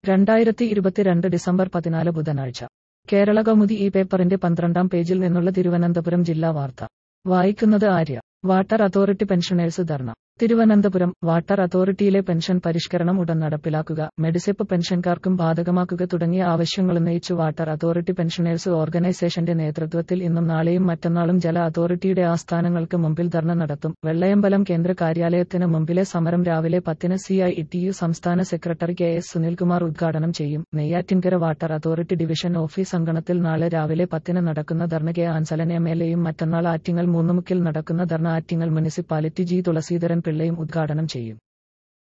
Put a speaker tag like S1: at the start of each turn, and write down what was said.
S1: രണ്ടായിരത്തി ഇരുപത്തിരണ്ട് ഡിസംബർ പതിനാല് ബുധനാഴ്ച കേരള കൗമുദി ഈ പേപ്പറിന്റെ പന്ത്രണ്ടാം പേജിൽ നിന്നുള്ള തിരുവനന്തപുരം ജില്ലാ വാർത്ത വായിക്കുന്നത് Arya water authority pensioners dharna Thiruvananthapuram water അതോറിറ്റിയിലെ പെൻഷൻ പരിഷ്കരണം ഉടൻ നടപ്പിലാക്കുക മെഡിസെപ്പ് പെൻഷൻകാർക്കും ബാധകമാക്കുക തുടങ്ങിയ ആവശ്യങ്ങളുന്നയിച്ചു വാട്ടർ അതോറിറ്റി പെൻഷനേഴ്സ് ഓർഗനൈസേഷന്റെ നേതൃത്വത്തിൽ ഇന്നും നാളെയും മറ്റന്നാളും ജല അതോറിറ്റിയുടെ ആസ്ഥാനങ്ങൾക്ക് മുമ്പിൽ ധർണ നടത്തും വെള്ളയമ്പലം കേന്ദ്ര കാര്യാലയത്തിന് മുമ്പിലെ സമരം രാവിലെ പത്തിന് സി ഐ ടി യു സംസ്ഥാന സെക്രട്ടറി കെ എസ് സുനിൽകുമാർ ഉദ്ഘാടനം ചെയ്യും Neyyattinkara water authority division office അങ്കണത്തിൽ നാളെ രാവിലെ പത്തിന് നടക്കുന്ന dharna K Ansalan M L എയും മറ്റന്നാൾ ആറ്റിങ്ങൽ മൂന്നുമുക്കിൽ നടക്കുന്ന ധർണ ആറ്റിങ്ങൽ മുനിസിപ്പാലിറ്റി ജി തുളസീധരൻ പിള്ളയും ഉദ്ഘാടനം ചെയ്യും